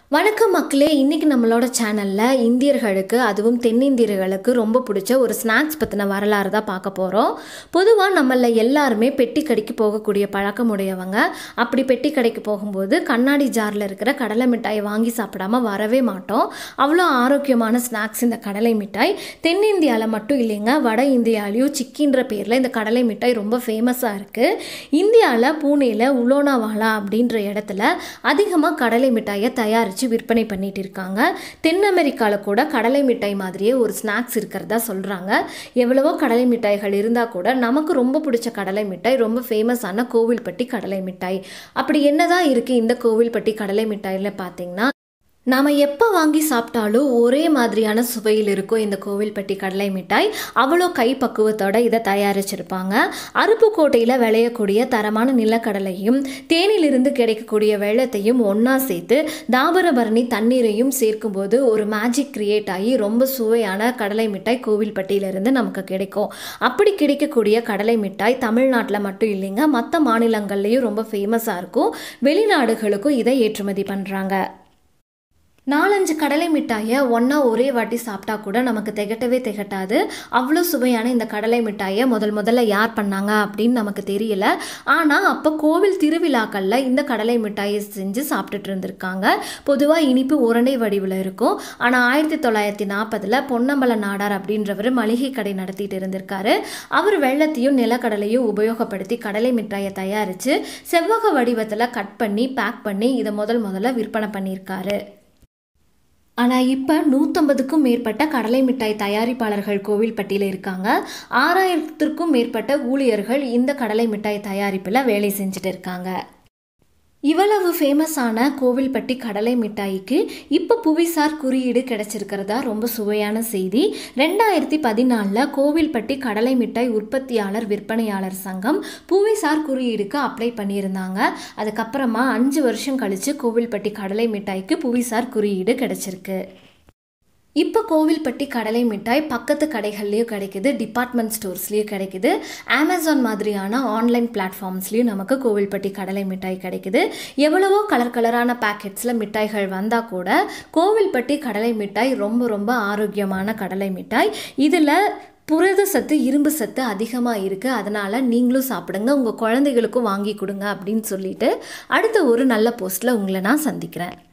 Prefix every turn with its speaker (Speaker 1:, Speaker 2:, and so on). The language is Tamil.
Speaker 1: வணக்கம் மக்களே இன்றைக்கி நம்மளோட சேனலில் இந்தியர்களுக்கு அதுவும் தென்னிந்தியர்களுக்கு ரொம்ப பிடிச்ச ஒரு ஸ்நாக்ஸ் பற்றின வரலாறு தான் பார்க்க போகிறோம் பொதுவாக நம்மள எல்லாருமே பெட்டி கடைக்கு போகக்கூடிய பழக்கம் உடையவங்க அப்படி பெட்டி கடைக்கு போகும்போது கண்ணாடி ஜாரில் இருக்கிற கடலை மிட்டாயை வாங்கி சாப்பிடாம வரவே மாட்டோம் அவ்வளோ ஆரோக்கியமான ஸ்நாக்ஸ் இந்த கடலை மிட்டாய் தென்னிந்தியாவில் மட்டும் இல்லைங்க வட இந்தியாலையும் சிக்கின்ற பேரில் இந்த கடலை மிட்டாய் ரொம்ப ஃபேமஸாக இருக்குது இந்தியாவில் பூனேல உலோனாவாலா அப்படின்ற இடத்துல அதிகமாக கடலை மிட்டாயை தயாரித்து விற்பனை பண்ணிட்டு இருக்காங்க தென் அமெரிக்காவில் கூட கடலை மிட்டாய் மாதிரியே ஒரு ஸ்நாக்ஸ் இருக்கிறதா சொல்கிறாங்க எவ்வளவோ கடலை மிட்டாய்கள் இருந்தால் கூட நமக்கு ரொம்ப பிடிச்ச கடலை மிட்டாய் ரொம்ப ஃபேமஸான கோவில்பட்டி கடலை மிட்டாய் அப்படி என்னதான் இருக்குது இந்த கோவில்பட்டி கடலை மிட்டாயில் பார்த்தீங்கன்னா நாம் எப்போ வாங்கி சாப்பிட்டாலும் ஒரே மாதிரியான சுவையில் இருக்கும் இந்த கோவில்பட்டி கடலை மிட்டாய் அவ்வளோ கைப்பக்குவத்தோட இதை தயாரிச்சிருப்பாங்க அருப்புக்கோட்டையில் விளையக்கூடிய தரமான நிலக்கடலையும் தேனிலிருந்து கிடைக்கக்கூடிய வெள்ளத்தையும் ஒன்றா சேர்த்து தாமிரபரணி தண்ணீரையும் சேர்க்கும்போது ஒரு மேஜிக் கிரியேட் ஆகி ரொம்ப சுவையான கடலை மிட்டாய் கோவில்பட்டியிலிருந்து நமக்கு கிடைக்கும் அப்படி கிடைக்கக்கூடிய கடலை மிட்டாய் தமிழ்நாட்டில் மட்டும் இல்லைங்க மற்ற மாநிலங்கள்லேயும் ரொம்ப ஃபேமஸாக இருக்கும் வெளிநாடுகளுக்கும் இதை ஏற்றுமதி பண்ணுறாங்க நாலஞ்சு கடலை மிட்டாயை ஒன்றா ஒரே வாட்டி சாப்பிட்டா கூட நமக்கு திகட்டவே திகட்டாது அவ்வளோ சுவையான இந்த கடலை மிட்டாயை முதல் முதல்ல யார் பண்ணாங்க அப்படின்னு நமக்கு தெரியல ஆனால் அப்போ கோவில் திருவிழாக்களில் இந்த கடலை மிட்டாயை செஞ்சு சாப்பிட்டுட்டு இருந்திருக்காங்க பொதுவாக இனிப்பு உருண்டை வடிவில் இருக்கும் ஆனால் ஆயிரத்தி தொள்ளாயிரத்தி நாற்பதில் பொன்னம்பல நாடார் அப்படின்றவர் மளிகை கடை நடத்திட்டு இருந்திருக்காரு அவர் வெள்ளத்தையும் நிலக்கடலையும் உபயோகப்படுத்தி கடலை மிட்டாயை தயாரித்து செவ்வக வடிவத்தில் கட் பண்ணி பேக் பண்ணி இதை முதல் முதல்ல விற்பனை பண்ணியிருக்காரு ஆனால் இப்போ நூற்றம்பதுக்கும் மேற்பட்ட கடலை மிட்டாய் தயாரிப்பாளர்கள் கோவில்பட்டியில் இருக்காங்க ஆறாயிரத்திற்கும் மேற்பட்ட ஊழியர்கள் இந்த கடலை மிட்டாய் தயாரிப்பில் வேலை செஞ்சுட்டு இருக்காங்க இவ்வளவு ஃபேமஸான கோவில்பட்டி கடலை மிட்டாய்க்கு இப்போ புவிசார் குறியீடு கிடைச்சிருக்கிறதா ரொம்ப சுவையான செய்தி ரெண்டாயிரத்தி பதினாலில் கோவில்பட்டி கடலை மிட்டாய் உற்பத்தியாளர் விற்பனையாளர் சங்கம் புவிசார் குறியீடுக்கு அப்ளை பண்ணியிருந்தாங்க அதுக்கப்புறமா அஞ்சு வருஷம் கழித்து கோவில்பட்டி கடலை மிட்டாய்க்கு புவிசார் குறியீடு கிடைச்சிருக்கு இப்போ கோவில்பட்டி கடலை மிட்டாய் பக்கத்து கடைகள்லேயும் கிடைக்குது டிபார்ட்மெண்ட் ஸ்டோர்ஸ்லேயும் கிடைக்குது அமேசான் மாதிரியான ஆன்லைன் பிளாட்ஃபார்ம்ஸ்லேயும் நமக்கு கோவில்பட்டி கடலை மிட்டாய் கிடைக்குது எவ்வளவோ கலர் கலரான பேக்கெட்ஸில் மிட்டாய்கள் வந்தால் கூட கோவில்பட்டி கடலை மிட்டாய் ரொம்ப ரொம்ப ஆரோக்கியமான கடலை மிட்டாய் இதில் புரத சத்து இரும்பு சத்து அதிகமாக இருக்குது அதனால் நீங்களும் சாப்பிடுங்க உங்கள் குழந்தைகளுக்கும் வாங்கி கொடுங்க அப்படின்னு சொல்லிட்டு அடுத்த ஒரு நல்ல போஸ்ட்டில் உங்களை நான் சந்திக்கிறேன்